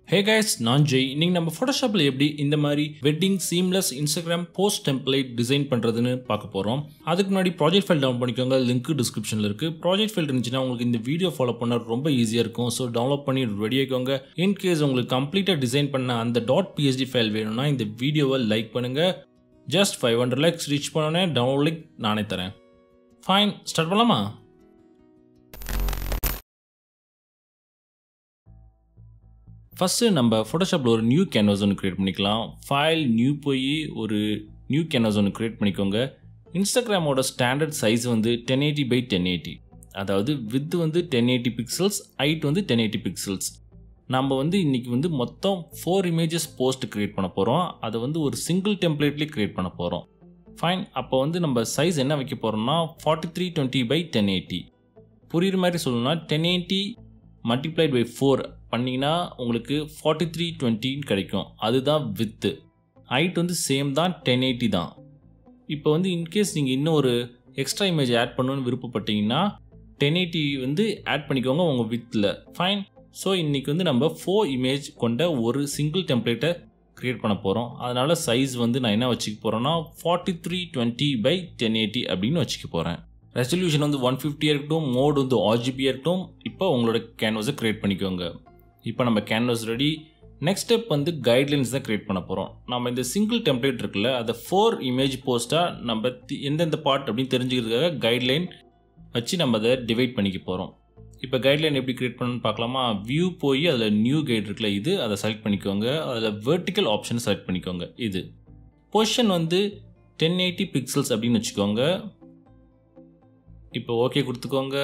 hey guys நான் ஜெய் இன்னைக்கு நம்ம ஃபோட்டோஷாப்பில் எப்படி இந்த மாதிரி wedding seamless Instagram post template design பண்ணுறதுன்னு பார்க்க போகிறோம் அதுக்கு முன்னாடி ப்ராஜெக்ட் ஃபைல் டவுன் பண்ணிக்கோங்க லிங்க் டிஸ்கிரிப்ஷனில் இருக்குது ப்ராஜெக்ட் ஃபைல் இருந்துச்சுன்னா உங்களுக்கு இந்த வீடியோ ஃபாலோ பண்ண ரொம்ப ஈஸியாக இருக்கும் ஸோ டவுன்லோட் பண்ணி ரெடி ஆகிக்கோங்க இன்கேஸ் உங்களுக்கு கம்ப்ளீட்டாக டிசைன் பண்ண அந்த டாட் பிஎஸ்டி ஃபைல் வேணும்னா இந்த வீடியோவை லைக் பண்ணுங்கள் just five hundred likes reach பண்ணோன்னே டவுன்லோட் லிங்க் நானே தரேன் ஃபைன் ஸ்டார்ட் பண்ணலாமா ஃபஸ்ட்டு நம்ம ஃபோட்டோஷாப்பில் ஒரு நியூ கேன்வாஸ் ஒன்று க்ரியேட் பண்ணிக்கலாம் ஃபைல் நியூ போய் ஒரு நியூ கேன்வாஸ் ஒன்று க்ரியேட் பண்ணிக்கோங்க இன்ஸ்டாகிராமோட ஸ்டாண்டர்ட் சைஸ் வந்து ten eighty by ten eighty அதாவது வித் வந்து டென் எயிட்டி பிக்சல்ஸ் ஹைட் வந்து டென் எயிட்டி பிக்சல்ஸ் நம்ம வந்து இன்றைக்கி வந்து மொத்தம் ஃபோர் இமேஜஸ் போஸ்ட் க்ரியேட் பண்ண போகிறோம் அதை வந்து ஒரு சிங்கிள் டெம்ப்ளேட்லேயே க்ரியேட் பண்ண போகிறோம் ஃபைன் அப்போ வந்து நம்ம சைஸ் என்ன வைக்க போகிறோம்னா forty three twenty by ten eighty புரியுற மாதிரி சொல்லணும்னா ten eighty multiplied by four பண்ணிங்கன்னா உங்களுக்கு ஃபார்ட்டி த்ரீ டுவெண்ட்டின்னு கிடைக்கும் அதுதான் வித்து ஹைட் வந்து சேம் தான் டென் எயிட்டி தான் இப்போ வந்து இன்கேஸ் நீங்கள் இன்னும் ஒரு எக்ஸ்ட்ரா இமேஜ் ஆட் பண்ணணும்னு விருப்பப்பட்டீங்கன்னா டென் எயிட்டி வந்து ஆட் பண்ணிக்கோங்க உங்கள் வித்தில் ஃபைன் ஸோ இன்றைக்கி வந்து நம்ம ஃபோர் இமேஜ் கொண்ட ஒரு சிங்கிள் டெம்ப்ளேட்டை க்ரியேட் பண்ண போகிறோம் அதனால் சைஸ் வந்து நான் என்ன வச்சுக்க போகிறேன்னா forty three twenty by ten eighty அப்படின்னு வச்சுக்க போகிறேன் ரெசல்யூஷன் வந்து ஒன் ஃபிஃப்டியாக இருக்கட்டும் மோட் வந்து ஆர்ஜிபியாக இருக்கட்டும் இப்போ உங்களோட கேன்வாஸை க்ரியேட் பண்ணிக்கோங்க இப்போ நம்ம கேன்வாஸ் ரெடி நெக்ஸ்ட் ஸ்டெப் வந்து கைட்லைன்ஸ் தான் க்ரியேட் பண்ண போகிறோம் நம்ம இந்த சிங்கிள் டெம்ப்ளேட் இருக்குல்ல அதை ஃபோர் இமேஜ் போஸ்ட்டாக நம்ம தி- எந்தெந்த பார்ட் அப்படின்னு தெரிஞ்சுக்கிறதுக்காக கைட்லைன் வச்சு நம்ம அதை டிவைட் பண்ணிக்க போகிறோம் இப்போ கைட்லைன் எப்படி க்ரியேட் பண்ணணும்னு பார்க்கலாமா வியூ போய் அதில் நியூ கைட் இருக்குல்ல இது அதை செலக்ட் பண்ணிக்கோங்க அதில் வெர்டிக்கல் ஆப்ஷன் செலக்ட் பண்ணிக்கோங்க இது பொசிஷன் வந்து டென் எயிட்டி பிக்சல்ஸ் அப்படின்னு வச்சுக்கோங்க இப்போ ஓகே கொடுத்துக்கோங்க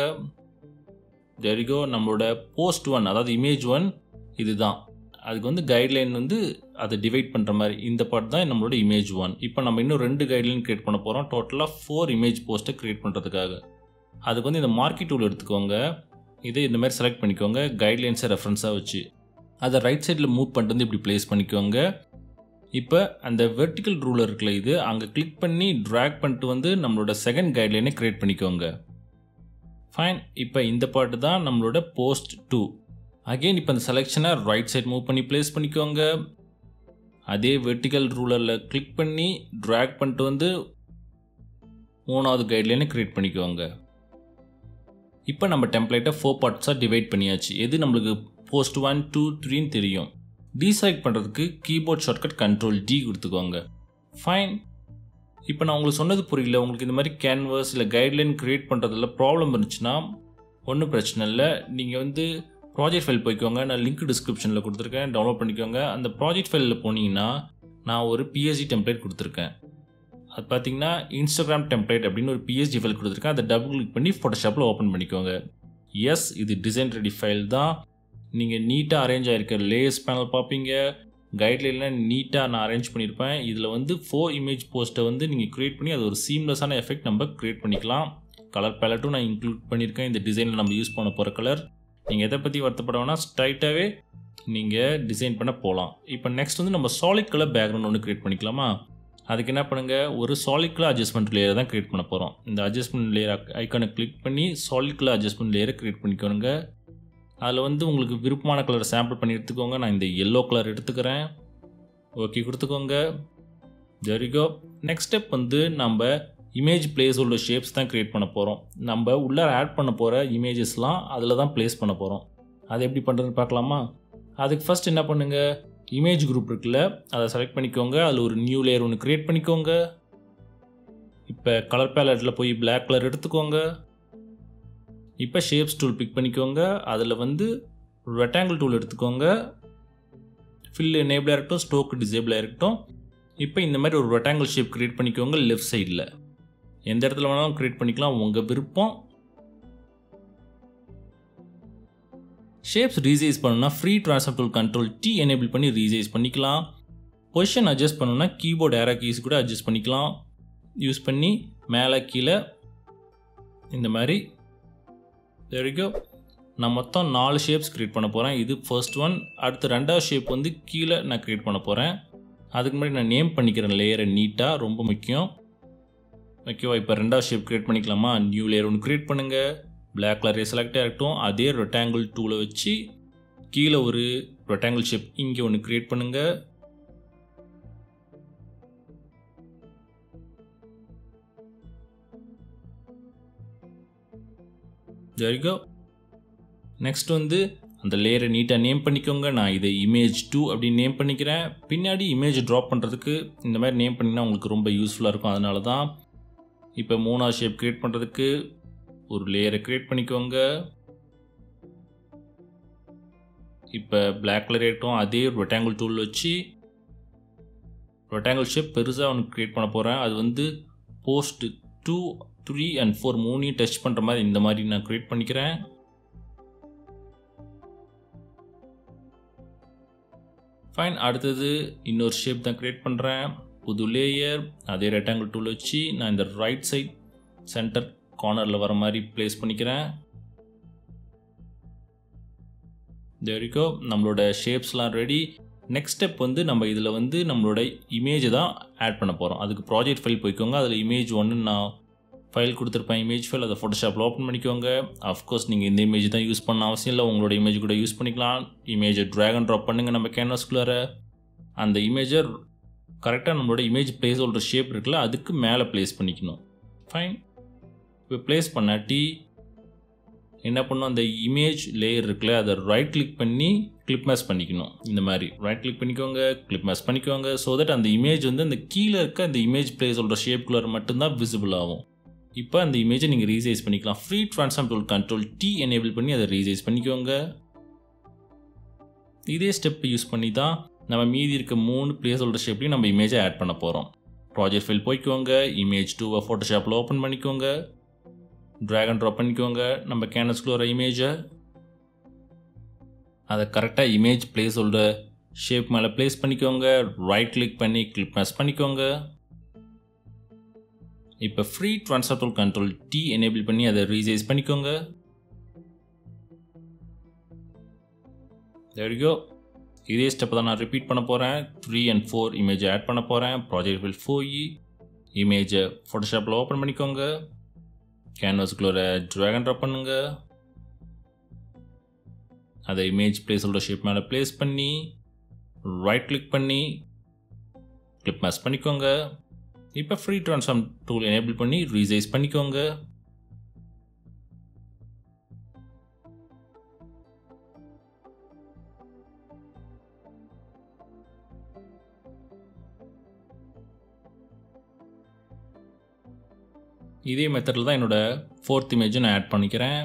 தெரிகோ நம்மளோட போஸ்ட் ஒன் அதாவது இமேஜ் ஒன் இதுதான் அதுக்கு வந்து கைட்லைன் வந்து அதை டிவைட் பண்ணுற மாதிரி இந்த பார்ட் தான் நம்மளோட இமேஜ் ஒன் இப்போ நம்ம இன்னும் ரெண்டு கைட்லைன் க்ரியேட் பண்ண போகிறோம் டோட்டலாக ஃபோர் இமேஜ் போஸ்ட்டை க்ரியேட் பண்ணுறதுக்காக அதுக்கு வந்து இந்த மார்க்கெட் டூல் எடுத்துக்கோங்க இது இந்த மாதிரி செலக்ட் பண்ணிக்கோங்க கைட்லைன்ஸை ரெஃபரன்ஸாக வச்சு அதை ரைட் சைடில் மூவ் பண்ணிட்டு வந்து இப்படி ப்ளேஸ் பண்ணிக்கோங்க இப்போ அந்த வெர்டிக்கல் ரூலர் இருக்குல்ல இது அங்கே கிளிக் பண்ணி ட்ராக் பண்ணிட்டு வந்து நம்மளோட செகண்ட் கைட்லைனை க்ரியேட் பண்ணிக்கோங்க ஃபைன் இப்போ இந்த பார்ட் தான் நம்மளோட போஸ்ட் டூ அகெயின் இப்போ அந்த செலெக்ஷனை ரைட் சைட் மூவ் பண்ணி ப்ளேஸ் பண்ணிக்கோங்க அதே வெர்டிக்கல் ரூலரில் கிளிக் பண்ணி ட்ராக் பண்ணிட்டு வந்து மூணாவது கைட்லைனை க்ரியேட் பண்ணிக்கோங்க இப்போ நம்ம டெம்ப்ளேட்டை ஃபோர் பார்ட்ஸாக டிவைட் பண்ணியாச்சு எது நம்மளுக்கு போஸ்ட் ஒன் டூ த்ரீன்னு தெரியும் டீசெலக்ட் பண்ணுறதுக்கு கீபோர்ட் ஷார்ட்கட் கண்ட்ரோல் டி கொடுத்துக்கோங்க ஃபைன் இப்போ நான் உங்களுக்கு சொன்னது புரியல உங்களுக்கு இந்த மாதிரி கேன்வஸ் இல்லை கைட்லைன் க்ரியேட் பண்ணுறதுல ப்ராப்ளம் இருந்துச்சுன்னா ஒன்றும் பிரச்சனை இல்லை நீங்கள் வந்து ப்ராஜெக்ட் ஃபைல் போய்க்கோங்க நான் லிங்க் டிஸ்கிரிப்ஷனில் கொடுத்துருக்கேன் டவுன்லோட் பண்ணிக்கோங்க அந்த ப்ராஜெக்ட் ஃபைலில் போனீங்கன்னா நான் ஒரு பிஎஸ்சி டெம்ப்ளேட் கொடுத்துருக்கேன் அது பார்த்தீங்கன்னா இன்ஸ்டாகிராம் டெம்ப்ளேட் அப்படின்னு ஒரு பிஎஸ்டி ஃபைல் கொடுத்துருக்கேன் அதை டபுள் கிளிக் பண்ணி ஃபோட்டோஷாப்பில் ஓப்பன் பண்ணிக்கோங்க எஸ் இது டிசைன் ரெடி ஃபைல் தான் நீங்கள் நீட்டாக அரேஞ்ச் ஆகிருக்க லேயர்ஸ் பேனல் பார்ப்பீங்க கைட்லைன்லாம் நீட்டாக நான் அரேஞ்ச் பண்ணியிருப்பேன் இதில் வந்து ஃபோர் இமேஜ் போஸ்ட்டை வந்து நீங்கள் க்ரியேட் பண்ணி அது ஒரு சீம்லெஸ்ஸான எஃபெக்ட் நம்ம க்ரியேட் பண்ணிக்கலாம் கலர் பேலட்டும் நான் இன்க்ளூட் பண்ணியிருக்கேன் இந்த டிசைனில் நம்ம யூஸ் பண்ண போகிற கலர் நீங்கள் எதை பற்றி வருத்தப்பட வேணால் ஸ்ட்ரைட்டாகவே நீங்கள் டிசைன் பண்ண போகலாம் இப்போ நெக்ஸ்ட் வந்து நம்ம சாலிட் கலர் பேக்ரவுண்ட் ஒன்று க்ரியேட் பண்ணிக்கலாமா அதுக்கு என்ன பண்ணுங்கள் ஒரு சாலிட் கலர் அட்ஜஸ்ட்மெண்ட் லேயர் தான் க்ரியேட் பண்ண போகிறோம் இந்த அட்ஜஸ்ட்மெண்ட் லேயர் ஐக்கானை கிளிக் பண்ணி சாலிட் கலர் அட்ஜஸ்ட்மெண்ட் லேயரை க்ரியேட் பண்ணிக்கோங்க அதில் வந்து உங்களுக்கு விருப்பமான கலர் சாம்பிள் பண்ணி எடுத்துக்கோங்க நான் இந்த எல்லோ கலர் எடுத்துக்கிறேன் ஓகே கொடுத்துக்கோங்க ஜெரிகோ நெக்ஸ்ட் ஸ்டெப் வந்து நம்ம இமேஜ் பிளேஸ் உள்ள ஷேப்ஸ் தான் க்ரியேட் பண்ண போகிறோம் நம்ம உள்ளே ஆட் பண்ண போகிற இமேஜஸ்லாம் அதில் தான் ப்ளேஸ் பண்ண போகிறோம் அது எப்படி பண்ணுறதுன்னு பார்க்கலாமா அதுக்கு ஃபர்ஸ்ட் என்ன பண்ணுங்கள் இமேஜ் குரூப் இருக்குல்ல அதை செலக்ட் பண்ணிக்கோங்க அதில் ஒரு நியூ லேயர் ஒன்று க்ரியேட் பண்ணிக்கோங்க இப்போ கலர் பேலட்டில் போய் Black கலர் எடுத்துக்கோங்க இப்போ ஷேப்ஸ் டூல் பிக் பண்ணிக்கோங்க அதில் வந்து ரெக்டாங்கிள் டூல் எடுத்துக்கோங்க ஃபில் எனேபிளாக இருக்கட்டும் ஸ்டோக் டிசேபிளாக இருக்கட்டும் இப்போ இந்த மாதிரி ஒரு ரெக்டாங்கிள் ஷேப் க்ரியேட் பண்ணிக்கோங்க லெஃப்ட் சைடில் எந்த இடத்துல வேணாலும் க்ரியேட் பண்ணிக்கலாம் உங்கள் விருப்பம் ஷேப்ஸ் ரீசைஸ் பண்ணணும்னா free transfer tool control D enable பண்ணி ரீசைஸ் பண்ணிக்கலாம் பொசிஷன் அட்ஜஸ்ட் பண்ணணும்னா கீபோர்ட் ஏரா கீஸ் கூட அட்ஜஸ்ட் பண்ணிக்கலாம் யூஸ் பண்ணி மேலே கீழே இந்த மாதிரி தெரிக்கோ நான் மொத்தம் நாலு ஷேப்ஸ் க்ரியேட் பண்ண போகிறேன் இது ஃபர்ஸ்ட் ஒன் அடுத்து ரெண்டாவது ஷேப் வந்து கீழே நான் க்ரியேட் பண்ண போகிறேன் அதுக்கு முன்னாடி நான் நேம் பண்ணிக்கிறேன் லேயரை நீட்டாக ரொம்ப முக்கியம் ஓகேவா இப்போ ரெண்டாவது ஷேப் க்ரியேட் பண்ணிக்கலாமா நியூ லேயர் ஒன்று க்ரியேட் பண்ணுங்கள் Black கலரே செலக்ட் ஆகட்டும் அதே ரெக்டாங்கிள் டூலை வச்சு கீழே ஒரு ரெக்டாங்கிள் ஷேப் இங்கே ஒன்று க்ரியேட் பண்ணுங்கள் ஜரிகோ நெக்ஸ்ட் வந்து அந்த லேயரை நீட்டாக நேம் பண்ணிக்கோங்க நான் இதை இமேஜ் டூ அப்படின்னு நேம் பண்ணிக்கிறேன் பின்னாடி இமேஜ் ட்ராப் பண்ணுறதுக்கு இந்த மாதிரி நேம் பண்ணிங்கன்னா உங்களுக்கு ரொம்ப யூஸ்ஃபுல்லாக இருக்கும் அதனால தான் இப்போ மூணாவது ஷேப் க்ரியேட் பண்ணுறதுக்கு ஒரு லேயரை க்ரியேட் பண்ணிக்கோங்க இப்போ பிளாக் கலர் ஏட்டும் அதே ஒரு ரெக்டாங்கிள் டூல் வச்சு ரெக்டாங்கிள் ஷேப் பெருசாக ஒன்று க்ரியேட் பண்ண போகிறேன் அது வந்து post two three and four மூணையும் டச் பண்ணுற மாதிரி இந்த மாதிரி நான் க்ரியேட் பண்ணிக்கிறேன் ஃபைன் அடுத்தது இன்னொரு ஷேப் தான் க்ரியேட் பண்ணுறேன் புது லேயர் அதே ரெக்டாங்கிள் டூல் வச்சு நான் இந்த ரைட் சைட் சென்டர் கார்னரில் வர மாதிரி ப்ளேஸ் பண்ணிக்கிறேன் தேரிக்கோ நம்மளோட ஷேப்ஸ்லாம் ரெடி நெக்ஸ்ட் ஸ்டெப் வந்து நம்ம இதில் வந்து நம்மளோட இமேஜை தான் ஆட் பண்ண போகிறோம் அதுக்கு ப்ராஜெக்ட் ஃபைல் போய்க்கோங்க அதில் இமேஜ் ஒன்று நான் ஃபைல் கொடுத்துருப்பேன் இமேஜ் ஃபைல் அதை ஃபோட்டோஷாப்பில் ஓப்பன் பண்ணிக்கோங்க அஃப்கோர்ஸ் நீங்கள் இந்த இமேஜ் தான் யூஸ் பண்ண அவசியம் இல்லை உங்களோட இமேஜ் கூட யூஸ் பண்ணிக்கலாம் இமேஜை ட்ராக் அண்ட் ட்ராப் பண்ணுங்கள் நம்ம கேன்வாஸ்குள்ளார அந்த இமேஜை கரெக்டாக நம்மளோட இமேஜ் பிளேஸ் ஹோல்டர் ஷேப் இருக்குல்ல அதுக்கு மேலே ப்ளேஸ் பண்ணிக்கணும் ஃபைன் இப்போ ப்ளேஸ் பண்ணாட்டி என்ன பண்ணும் அந்த இமேஜ் லேயர் இருக்குல்ல அதை ரைட் கிளிக் பண்ணி கிளிப் மேஸ் பண்ணிக்கணும் இந்த மாதிரி ரைட் கிளிக் பண்ணிக்கோங்க கிளிப் மேஸ் பண்ணிக்கோங்க ஸோ தட் அந்த இமேஜ் வந்து அந்த கீழே இருக்க அந்த இமேஜ் பிளேஸ் சொல்கிற ஷேப்குள்ளே மட்டும்தான் விசிபிள் ஆகும் இப்போ அந்த இமேஜை நீங்கள் ரீசைஸ் பண்ணிக்கலாம் free transform tool control D enable பண்ணி அதை ரீசைஸ் பண்ணிக்கோங்க இதே ஸ்டெப் யூஸ் பண்ணி தான் நம்ம மீதி இருக்க மூணு பிளேஸ் ஹோல்டர் ஷேப்லையும் நம்ம இமேஜை ஆட் பண்ண போகிறோம் ப்ராஜெக்ட் ஃபைல் போய்க்கோங்க இமேஜ் டூவை ஃபோட்டோஷாப்பில் ஓப்பன் பண்ணிக்கோங்க ட்ராக் அண்ட் ட்ராப் பண்ணிக்கோங்க நம்ம கேனஸ்குள்ள ஒரு இமேஜை அதை கரெக்டாக இமேஜ் பிளேஸ் ஹோல்டர் ஷேப் மேலே ப்ளேஸ் பண்ணிக்கோங்க ரைட் கிளிக் பண்ணி கிளிக் மேஸ் பண்ணிக்கோங்க இப்போ free transfer tool control D enable பண்ணி அதை ரீசைஸ் பண்ணிக்கோங்க தேடிக்கோ இதே ஸ்டெப்பை தான் நான் ரிப்பீட் பண்ண போகிறேன் த்ரீ அண்ட் ஃபோர் இமேஜை ஆட் பண்ண போகிறேன் ப்ராஜெக்ட் வில் போய் இமேஜை ஃபோட்டோஷாப்பில் ஓப்பன் பண்ணிக்கோங்க கேன்வாஸுக்குள்ள ட்ராக் அண்ட் ட்ராப் பண்ணுங்க அதை இமேஜ் பிளேஸோட ஷேப் மேலே ப்ளேஸ் பண்ணி ரைட் கிளிக் பண்ணி கிளிப் மேஸ் பண்ணிக்கோங்க இப்போ ஃப்ரீ ட்ரான்ஸ்ஃபார்ம் டூல் எனேபிள் பண்ணி ரீசைஸ் பண்ணிக்கோங்க இதே மெத்தடில் தான் என்னோட ஃபோர்த் இமேஜை நான் ஆட் பண்ணிக்கிறேன்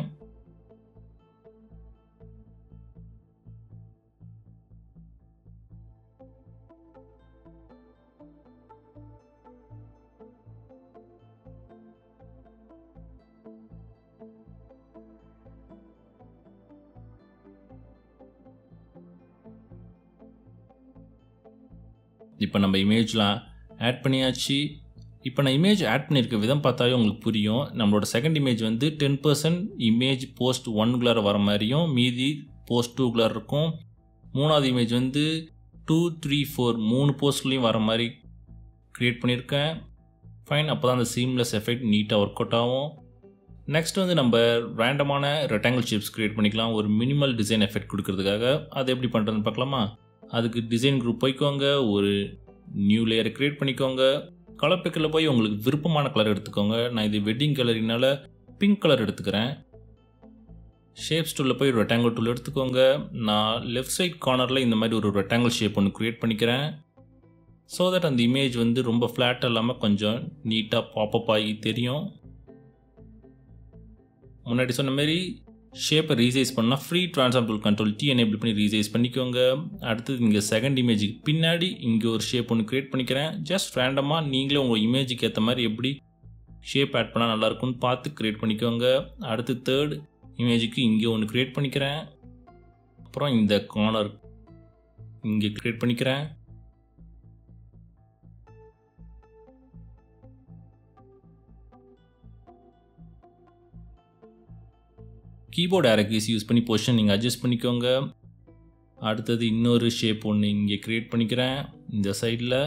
இப்போ நம்ம இமேஜ்லாம் ஆட் பண்ணியாச்சு இப்போ நான் இமேஜ் ஆட் பண்ணியிருக்க விதம் பார்த்தாவே உங்களுக்கு புரியும் நம்மளோட செகண்ட் இமேஜ் வந்து டென் பர்சன்ட் இமேஜ் போஸ்ட் ஒன்குள்ளார வர மாதிரியும் மீதி போஸ்ட் டூக்குள்ளார இருக்கும் மூணாவது இமேஜ் வந்து டூ த்ரீ ஃபோர் மூணு போஸ்ட்லேயும் வர மாதிரி க்ரியேட் பண்ணியிருக்கேன் ஃபைன் அப்போ தான் அந்த சீம்லெஸ் எஃபெக்ட் நீட்டாக ஒர்க் அவுட் ஆகும் நெக்ஸ்ட் வந்து நம்ம ரேண்டமான ரெக்டாங்கிள் ஷேப்ஸ் க்ரியேட் பண்ணிக்கலாம் ஒரு மினிமல் டிசைன் எஃபெக்ட் கொடுக்கறதுக்காக அது எப்படி பண்ணுறதுன்னு பார்க்கலாமா அதுக்கு டிசைன் குரூப் போய்க்கோங்க ஒரு நியூ லேயரை க்ரியேட் பண்ணிக்கோங்க கலர் பிக்கில் போய் உங்களுக்கு விருப்பமான கலர் எடுத்துக்கோங்க நான் இது வெட்டிங் கலரினால பிங்க் கலர் எடுத்துக்கிறேன் ஷேப்ஸ் டூலில் போய் ரெக்டாங்கிள் டூல் எடுத்துக்கோங்க நான் லெஃப்ட் சைட் கார்னரில் இந்த மாதிரி ஒரு ரெக்டாங்கிள் ஷேப் ஒன்று க்ரியேட் பண்ணிக்கிறேன் ஸோ தட் அந்த இமேஜ் வந்து ரொம்ப ஃப்ளாட்டாக இல்லாமல் கொஞ்சம் நீட்டாக பாப்பப் ஆகி தெரியும் முன்னாடி சொன்ன மாதிரி ஷேப்பை ரீசைஸ் பண்ணால் free transform tool control D enable பண்ணி ரீசைஸ் பண்ணிக்கோங்க அடுத்தது இங்கே செகண்ட் இமேஜுக்கு பின்னாடி இங்கே ஒரு ஷேப் ஒன்று க்ரியேட் பண்ணிக்கிறேன் ஜஸ்ட் ரேண்டமாக நீங்களே உங்கள் இமேஜுக்கு ஏற்ற மாதிரி எப்படி ஷேப் ஆட் பண்ணால் நல்லாயிருக்கும்னு பார்த்து க்ரியேட் பண்ணிக்கோங்க அடுத்து தேர்ட் இமேஜுக்கு இங்கே ஒன்று க்ரியேட் பண்ணிக்கிறேன் அப்புறம் இந்த கார்னர் இங்கே க்ரியேட் பண்ணிக்கிறேன் கீபோர்டு ஆரக்கீஸ் யூஸ் பண்ணி பொசிஷன் நீங்கள் அட்ஜஸ்ட் பண்ணிக்கோங்க அடுத்தது இன்னொரு ஷேப் ஒன்று இங்கே க்ரியேட் பண்ணிக்கிறேன் இந்த சைடில்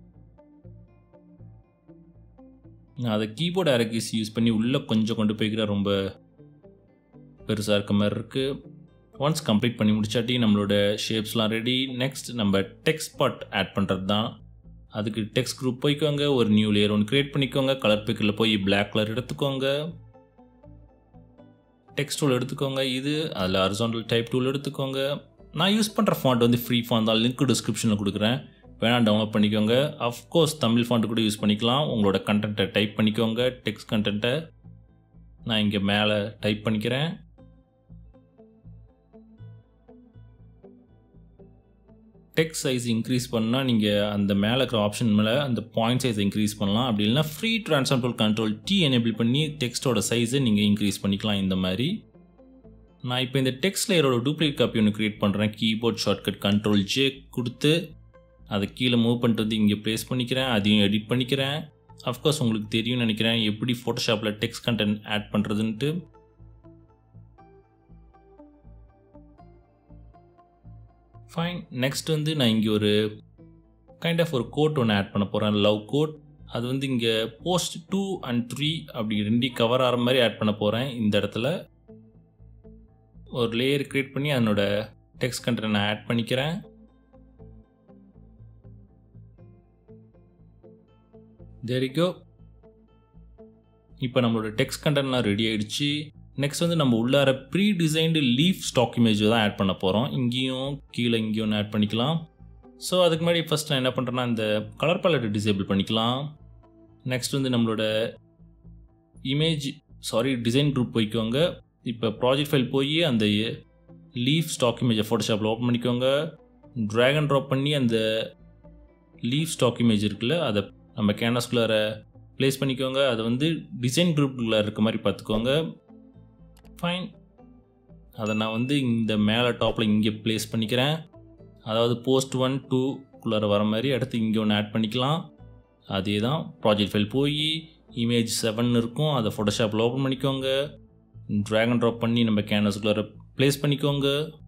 நான் அதை கீபோர்டு ஆரக்கீஸ் யூஸ் பண்ணி உள்ளே கொஞ்சம் கொண்டு போய்க்கிறேன் ரொம்ப பெருசாக இருக்க மாதிரி இருக்குது ஒன்ஸ் கம்ப்ளீட் பண்ணி முடிச்சாட்டி நம்மளோட ஷேப்ஸ்லாம் ரெடி நெக்ஸ்ட் நம்ம டெக்ஸ்ட் பார்ட் ஆட் பண்ணுறது தான் அதுக்கு டெக்ஸ்ட் குரூப் போய்க்கோங்க ஒரு நியூ லேயர் ஒன்று க்ரியேட் பண்ணிக்கோங்க கலர் பிக்கரில் போய் பிளாக் கலர் எடுத்துக்கோங்க டெக்ஸ்ட் டூல் எடுத்துக்கோங்க இது அதில் ஹரிசாண்டல் டைப் டூல் எடுத்துக்கோங்க நான் யூஸ் பண்ணுற ஃபாண்ட் வந்து ஃப்ரீ ஃபாண்ட் தான் லிங்க் டிஸ்கிரிப்ஷனில் கொடுக்குறேன் வேணால் டவுன்லோட் பண்ணிக்கோங்க அஃப்கோர்ஸ் தமிழ் ஃபாண்ட் கூட யூஸ் பண்ணிக்கலாம் உங்களோட கண்டென்ட்டை டைப் பண்ணிக்கோங்க டெக்ஸ்ட் கண்டென்ட்டை நான் இங்கே மேலே டைப் பண்ணிக்கிறேன் டெக்ஸ்ட் சைஸ் இன்க்ரீஸ் பண்ணால் நீங்கள் அந்த மேலே இருக்கிற ஆப்ஷன் மேலே அந்த பாயிண்ட் சைஸ் இன்க்ரீஸ் பண்ணலாம் அப்படி இல்லைனா free transformable control D enable பண்ணி டெக்ஸ்ட்டோட சைஸை நீங்கள் இன்க்ரீஸ் பண்ணிக்கலாம் இந்த மாதிரி நான் இப்போ இந்த டெக்ஸ்ட் லேயரோட டூப்ளிகேட் காப்பி ஒன்று க்ரியேட் பண்ணுறேன் கீபோர்ட் ஷார்ட்கட் கண்ட்ரோல் ஜே கொடுத்து அதை கீழே மூவ் பண்ணிட்டு வந்து இங்கே ப்ளேஸ் பண்ணிக்கிறேன் அதையும் எடிட் பண்ணிக்கிறேன் அஃப்கோர்ஸ் உங்களுக்கு தெரியும்னு நினைக்கிறேன் எப்படி ஃபோட்டோஷாப்பில் டெக்ஸ்ட் கண்டென்ட் ஆட் பண்ணுறதுன்ட்டு ஃபைன் நெக்ஸ்ட் வந்து நான் இங்கே ஒரு கைண்ட் ஆஃப் ஒரு கோட் ஒன்று ஆட் பண்ண போகிறேன் லவ் கோட் அது வந்து இங்கே போஸ்ட் டூ அண்ட் த்ரீ அப்படி ரெண்டி கவர் ஆகிற மாதிரி ஆட் பண்ண போகிறேன் இந்த இடத்துல ஒரு லேயர் க்ரியேட் பண்ணி அதனோட டெக்ஸ்ட் கண்டென்ட் நான் ஆட் பண்ணிக்கிறேன் தேரிக்கோ இப்போ நம்மளோட டெக்ஸ்ட் கண்டென்ட்லாம் ரெடி ஆகிடுச்சு நெக்ஸ்ட் வந்து நம்ம உள்ளார pre designed leaf stock image தான் ஆட் பண்ண போகிறோம் இங்கேயும் கீழே இங்கேயும் ஆட் பண்ணிக்கலாம் ஸோ அதுக்கு முன்னாடி ஃபஸ்ட் நான் என்ன பண்ணுறேன்னா இந்த கலர் பேலட் டிசேபிள் பண்ணிக்கலாம் நெக்ஸ்ட் வந்து நம்மளோட இமேஜ் சாரி டிசைன் குரூப் போய்க்கோங்க இப்போ ப்ராஜெக்ட் ஃபைல் போய் அந்த லீஃப் ஸ்டாக் இமேஜை ஃபோட்டோஷாப்பில் ஓப்பன் பண்ணிக்கோங்க ட்ராக் அண்ட் ட்ராப் பண்ணி அந்த லீஃப் ஸ்டாக் இமேஜ் இருக்குல்ல அதை நம்ம கேன்வாஸ்குள்ளார ப்ளேஸ் பண்ணிக்கோங்க அதை வந்து டிசைன் குரூப்புக்குள்ளே இருக்க மாதிரி பார்த்துக்கோங்க ஃபைன் அதை நான் வந்து இந்த மேலே டாப்பில் இங்கே ப்ளேஸ் பண்ணிக்கிறேன் அதாவது போஸ்ட் ஒன் டூக்குள்ளார வர மாதிரி அடுத்து இங்கே ஒன்று ஆட் பண்ணிக்கலாம் அதே தான் ப்ராஜெக்ட் ஃபைல் போய் இமேஜ் செவன் இருக்கும் அதை ஃபோட்டோஷாப்பில் ஓப்பன் பண்ணிக்கோங்க ட்ராக் அண்ட் ட்ராப் பண்ணி நம்ம கேன்வாஸ்குள்ளார ப்ளேஸ் பண்ணிக்கோங்க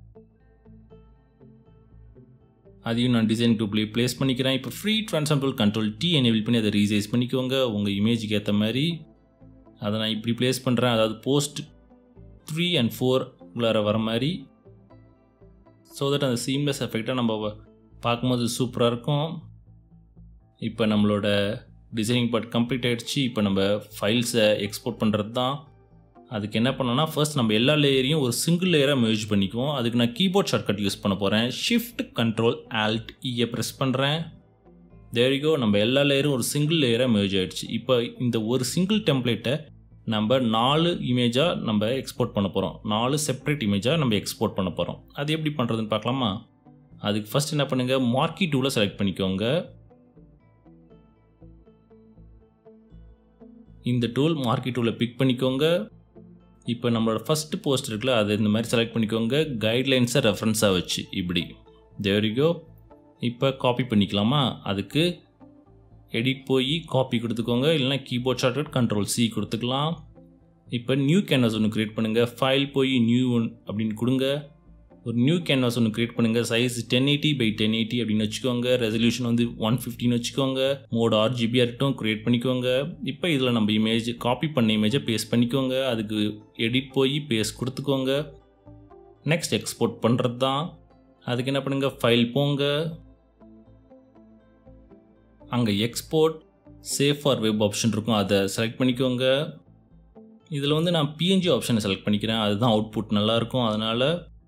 அதையும் நான் டிசைன் குரூப்லேயே ப்ளேஸ் பண்ணிக்கிறேன் இப்போ free transformable control D enable பண்ணி அதை ரீசைஸ் பண்ணிக்கோங்க உங்கள் இமேஜுக்கு ஏற்ற மாதிரி அதை நான் இப்படி ப்ளேஸ் பண்ணுறேன் அதாவது போஸ்ட் த்ரீ அண்ட் ஃபோர் உள்ளார வர மாதிரி ஸோ தட் அந்த சீம்லெஸ் எஃபெக்டை நம்ம பார்க்கும்போது சூப்பராக இருக்கும் இப்போ நம்மளோட டிசைனிங் பார்ட் கம்ப்ளீட் ஆகிடுச்சு இப்போ நம்ம ஃபைல்ஸை எக்ஸ்போர்ட் பண்ணுறது தான் அதுக்கு என்ன பண்ணோன்னா ஃபர்ஸ்ட் நம்ம எல்லா லேயரையும் ஒரு சிங்கிள் லேயராக மெர்ஜ் பண்ணிக்குவோம் அதுக்கு நான் கீபோர்ட் ஷார்ட்கட் யூஸ் பண்ண போகிறேன் ஷிஃப்ட் கண்ட்ரோல் ஆல்ட் இயை ப்ரெஸ் பண்ணுறேன் தேரிகோ நம்ம எல்லா லேயரும் ஒரு சிங்கிள் லேயராக மெர்ஜ் ஆகிடுச்சு இப்போ இந்த ஒரு சிங்கிள் டெம்ப்ளேட்டை நம்ம நாலு இமேஜாக நம்ம எக்ஸ்போர்ட் பண்ண போகிறோம் நாலு செப்பரேட் இமேஜாக நம்ம எக்ஸ்போர்ட் பண்ண போகிறோம் அது எப்படி பண்ணுறதுன்னு பார்க்கலாமா அதுக்கு ஃபஸ்ட் என்ன பண்ணுங்கள் மார்க்கி டூவில் செலக்ட் பண்ணிக்கோங்க இந்த டூல் மார்க்கி டூலை பிக் பண்ணிக்கோங்க இப்போ நம்மளோட ஃபஸ்ட்டு போஸ்ட் இருக்குல்ல அதை இந்த மாதிரி செலக்ட் பண்ணிக்கோங்க கைட்லைன்ஸை ரெஃபரன்ஸாக வச்சு இப்படி தேவரிகோ இப்போ காப்பி பண்ணிக்கலாமா அதுக்கு எடிட் போய் காப்பி கொடுத்துக்கோங்க இல்லைனா கீபோர்ட் ஷார்ட்கட் கண்ட்ரோல் சி கொடுத்துக்கலாம் இப்போ நியூ கேன்வாஸ் ஒன்று க்ரியேட் பண்ணுங்கள் ஃபைல் போய் நியூ ஒன் அப்படின்னு கொடுங்க ஒரு நியூ கேன்வாஸ் ஒன்று க்ரியேட் பண்ணுங்கள் size ten eighty by ten eighty அப்படின்னு வச்சுக்கோங்க ரெசல்யூஷன் வந்து ஒன் ஃபிஃப்டின்னு வச்சுக்கோங்க மோட் ஆர்ஜிபியாக இருக்கட்டும் க்ரியேட் பண்ணிக்கோங்க இப்போ இதில் நம்ம இமேஜ் காப்பி பண்ண இமேஜை பேஸ்ட் பண்ணிக்கோங்க அதுக்கு எடிட் போய் பேஸ்ட் கொடுத்துக்கோங்க நெக்ஸ்ட் எக்ஸ்போர்ட் பண்ணுறது தான் அதுக்கு என்ன பண்ணுங்கள் ஃபைல் போங்க அங்கே export save for web option இருக்கும் அதை செலக்ட் பண்ணிக்கோங்க இதில் வந்து நான் பிஎன்ஜி ஆப்ஷனை செலக்ட் பண்ணிக்கிறேன் அதுதான் அவுட்புட் நல்லாயிருக்கும் அதனால்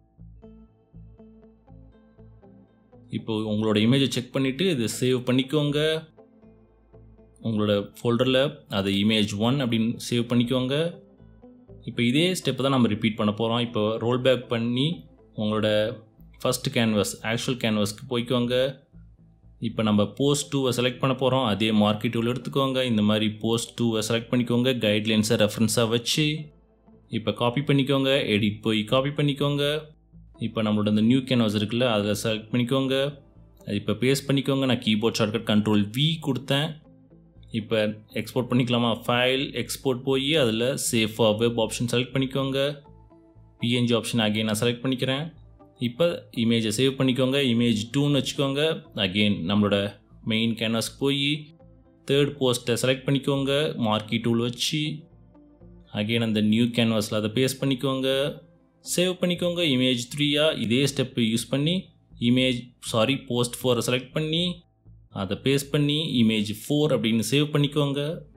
இப்போ உங்களோட இமேஜை செக் பண்ணிவிட்டு இதை சேவ் பண்ணிக்கோங்க உங்களோட ஃபோல்டரில் அதை இமேஜ் ஒன் அப்படின்னு சேவ் பண்ணிக்கோங்க இப்போ இதே ஸ்டெப்பை தான் நம்ம ரிப்பீட் பண்ண போகிறோம் இப்போ ரோல் பேக் பண்ணி உங்களோட ஃபஸ்ட்டு கேன்வாஸ் ஆக்சுவல் கேன்வாஸ்க்கு போய்க்கோங்க இப்போ நம்ம போஸ்ட் டூவை செலக்ட் பண்ண போகிறோம் அதே மார்க்கெட் டூல் எடுத்துக்கோங்க இந்த மாதிரி போஸ்ட் டூவை செலக்ட் பண்ணிக்கோங்க கைட்லைன்ஸை ரெஃபரன்ஸாக வச்சு இப்போ காப்பி பண்ணிக்கோங்க எடிட் போய் காப்பி பண்ணிக்கோங்க இப்போ நம்மளோட அந்த நியூ கேன்வாஸ் இருக்குல்ல அதில் செலக்ட் பண்ணிக்கோங்க அது இப்போ பேஸ்ட் பண்ணிக்கோங்க நான் கீபோர்ட் ஷார்ட்கட் கண்ட்ரோல் வி கொடுத்தேன் இப்போ எக்ஸ்போர்ட் பண்ணிக்கலாமா ஃபைல் எக்ஸ்போர்ட் போய் அதில் சேஃபாக வெப் ஆப்ஷன் செலக்ட் பண்ணிக்கோங்க பிஎன்ஜி ஆப்ஷன் அகைன் நான் செலக்ட் பண்ணிக்கிறேன் இப்போ இமேஜை சேவ் பண்ணிக்கோங்க இமேஜ் டூன்னு வச்சுக்கோங்க அகெயின் நம்மளோட மெயின் கேன்வாஸ்க்கு போய் தேர்ட் போஸ்ட்டை செலக்ட் பண்ணிக்கோங்க மார்க்கி டூல் வச்சு அகெயின் அந்த நியூ கேன்வாஸில் அதை பேஸ்ட் பண்ணிக்கோங்க சேவ் பண்ணிக்கோங்க இமேஜ் த்ரீயா இதே ஸ்டெப்பு யூஸ் பண்ணி இமேஜ் சாரி போஸ்ட் ஃபோரை செலக்ட் பண்ணி அதை பேஸ்ட் பண்ணி இமேஜ் ஃபோர் அப்படின்னு சேவ் பண்ணிக்கோங்க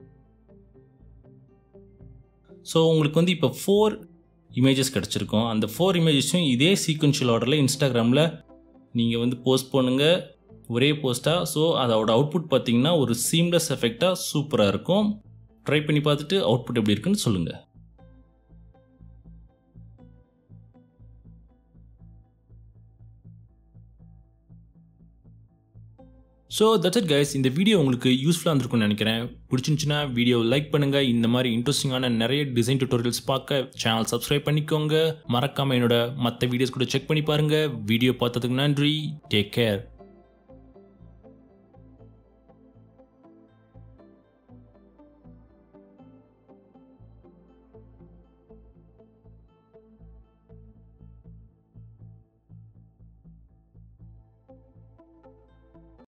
ஸோ உங்களுக்கு வந்து இப்போ ஃபோர் இமேஜஸ் கிடச்சிருக்கும் அந்த ஃபோர் இமேஜஸும் இதே சீக்வன்ஷியல் ஆர்டரில் இன்ஸ்டாகிராமில் நீங்கள் வந்து போஸ்ட் பண்ணுங்கள் ஒரே போஸ்ட்டாக ஸோ அதோட அவுட்புட் பார்த்தீங்கன்னா ஒரு சீம்லெஸ் எஃபெக்டாக சூப்பராக இருக்கும் ட்ரை பண்ணி பார்த்துட்டு அவுட்புட் எப்படி இருக்குன்னு சொல்லுங்கள் ஸோ தட்ஸ் இட் கைஸ் இந்த வீடியோ உங்களுக்கு யூஸ்ஃபுல்லாக இருந்திருக்கும்னு நினைக்கிறேன் பிடிச்சிருந்துச்சுன்னா வீடியோ லைக் பண்ணுங்கள் இந்த மாதிரி இன்ட்ரெஸ்டிங்கான நிறைய டிசைன் டியூட்டோரியல்ஸ் பார்க்க சேனல் சப்ஸ்கிரைப் பண்ணிக்கோங்க மறக்காமல் என்னோட மற்ற வீடியோஸ் கூட செக் பண்ணி பாருங்கள் வீடியோ பார்த்ததுக்கு நன்றி டேக் கேர்